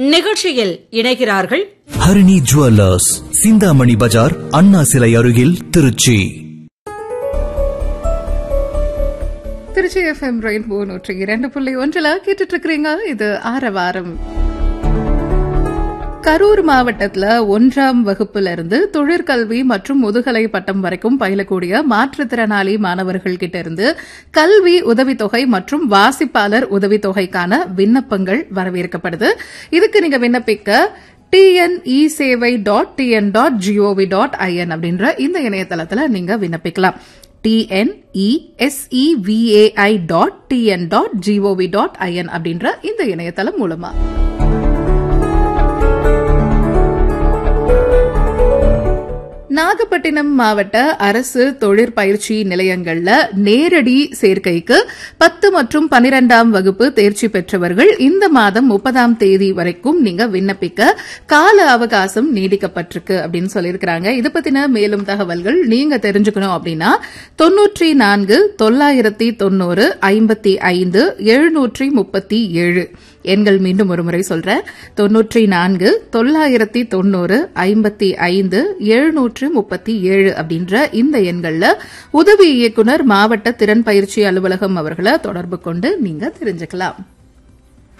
நிகழ்ச்சியில் இணைகிறார்கள் ஹரிணி ஜுவல்லர்ஸ் சிந்தாமணி பஜார் அண்ணா சிலை அருகில் திருச்சி திருச்சி எஃப்எம் ரெயின்போ நூற்றி இரண்டு புள்ளி ஒன்றில் கேட்டுட்டு இருக்கிறீங்க இது ஆரவாரம் கரூர் மாவட்டத்துல ஒன்றாம் வகுப்புல இருந்து தொழிற்கல்வி மற்றும் முதுகலை பட்டம் வரைக்கும் பயிலக்கூடிய மாற்றுத்திறனாளி மாணவர்கள் கிட்ட இருந்து கல்வி உதவித்தொகை மற்றும் வாசிப்பாளர் உதவித்தொகைக்கான விண்ணப்பங்கள் வரவேற்கப்படுது இதுக்கு நீங்க விண்ணப்பிக்க டிஎன்இ சேவை dot TN dot GOV dot IN அப்படின்ற இந்த இணையதளத்துல நீங்க விண்ணப்பிக்கலாம் TNESEVAI dot TN dot GOV dot IN அப்படின்ற இந்த இணையதளம் மூலமா நாகப்பட்டினம் மாவட்ட அரசு தொழிற்பயிற்சி நிலையங்கள்ல நேரடி சேர்க்கைக்கு பத்து மற்றும் பனிரெண்டாம் வகுப்பு தேர்ச்சி பெற்றவர்கள் இந்த மாதம் முப்பதாம் தேதி வரைக்கும் நீங்க விண்ணப்பிக்க கால அவகாசம் நீடிக்கப்பட்டிருக்கு அப்படின்னு சொல்லியிருக்கிறாங்க இது பத்தின மேலும் தகவல்கள் நீங்க தெரிஞ்சுக்கணும் அப்படின்னா தொன்னூற்றி நான்கு தொள்ளாயிரத்தி தொண்ணூறு ஐம்பத்தி ஐந்து எழுநூற்றி முப்பத்தி ஏழு எண்கள் மீண்டும் ஒருமுறை சொல்றேன் தொன்னூற்றி நான்கு தொள்ளாயிரத்தி தொண்ணூறு ஐம்பத்தி ஐந்து எழுநூற்று முப்பத்தி ஏழு அப்படின்ற இந்த எண்கள்ல உதவி இயக்குனர் மாவட்ட திறன் பயிற்சி அலுவலகம் அவர்களை தொடர்பு கொண்டு நீங்க தெரிஞ்சுக்கலாம்